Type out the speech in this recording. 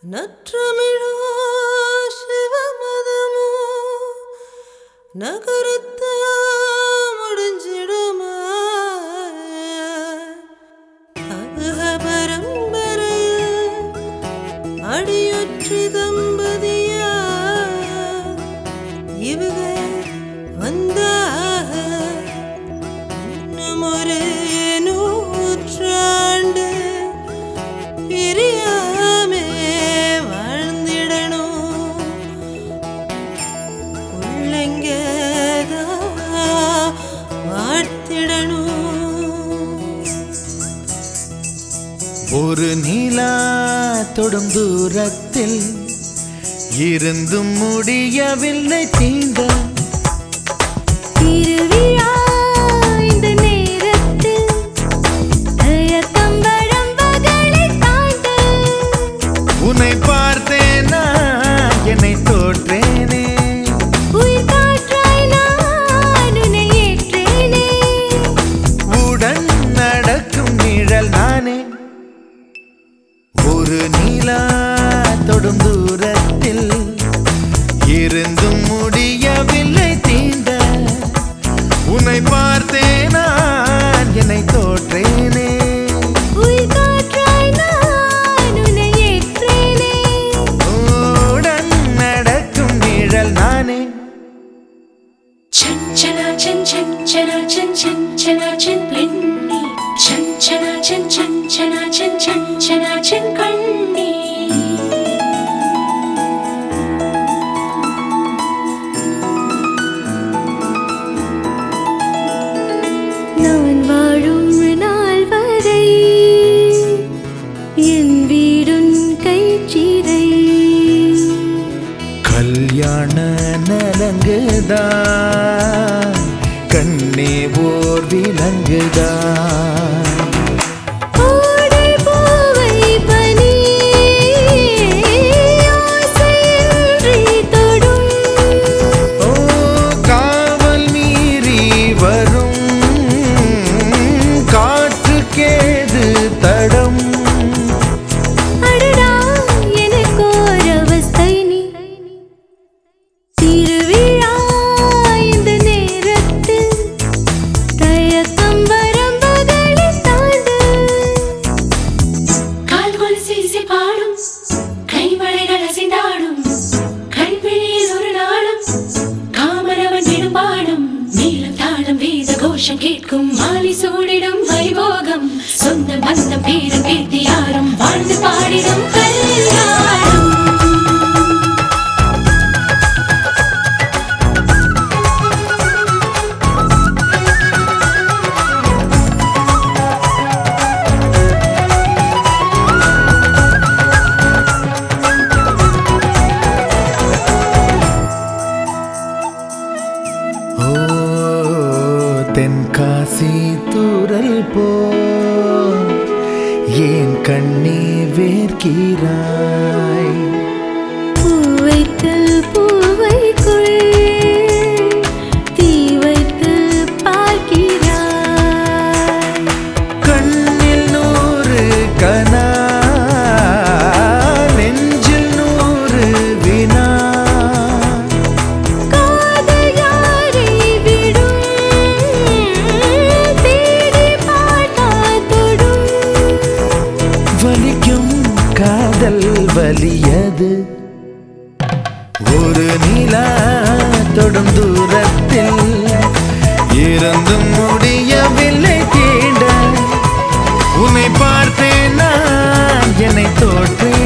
நற்றமிழோ சிவமதமோ நகரத்த முடிஞ்சிடுமா அகஹ பரம்பரையில் அடியொற்றி தம்பதியா இவக வந்தாக இன்னும் ஒரு நூற்றாண்டு பிரியாமே வாழ்ந்திடணும் உள்ளங்கதா வாழ்த்திடணும் ஒரு நிலா தொடும் தூரத்தில் இருந்தும் முடியவில்லை தீண்ட திருவிழா இந்த நேரத்தில் தயக்கம்பழம் பகலை தாண்டு உன்னை பார்த்தேனா என்னை தோற்றேனே உயிர் காற்றாய் நான் உன்னை ஏற்றேனே உடன் நடக்கும் நிழல் நானே ஒரு நிலா தொடும் தூரத்தில் இருந்தும் முடியவில்லை தீண்ட உன்னை பார்த்தேனா என்னை தோற்றேனே உயிர் காற்றாய் நான் உன்னை ஏற்றேனே உடன் நடக்கும் நிழல் நானே ചഞ്ചല ചൻ ചഞ്ചല ചൻ ചഞ്ചല ചൻ പെണ്ണി ചഞ്ചല ചൻ ചഞ്ചല ചൻ ചഞ്ചല ചൻ കണ്ണി நான் வாழும் நாள் வரை என் வீடுன் கைச்சிறை கல்யாண நலங்குதா கண்ணே ஓர் விலங்குதா ஓடை பூவை பனி ஆசையின்றி தொடும் ஓ காவல் மீறி வரும் காற்றுக்கேது தடம் அடடா எனக்கோர் அவஸ்தை நீ திருவிழா இந்த நேரத்தில் தயக்கம் வரம்புகளை தாண்டு கால்கொள் சிசி பாடும் கைமழைகள் அசைந்தாடும் கண்பிழியில் ஒரு நாளும் காமரவன் விடும் பாடும் நீளம் தாளம் வேத கோஷம் கேட்கும் மாலி சூடிடும் வைபோகம் சொந்த பந்தம் பேரம் பேத்தி யாரும் வாழ்ந்து பாடிடும் கல்யாணம் ஓ தென்காசி தூரல் போ ஏன் கண்ணே வேர்க்கிறாய் பூ வைத்து பூவைக்குள் தீ வைத்து பார்க்கிறாய் கண்ணில் நூறு கனா நெஞ்சில் நூறு வினா காதல் யாரை விடும் தேடி பாட்டா தொடும் வலிக்கும் காதல் வலியது ஒரு நிலா தொடும் தூரத்தில் இருந்தும் முடியவில்லை தீண்ட உன்னை பார்த்தேன் நான் என்னை தோற்றேன்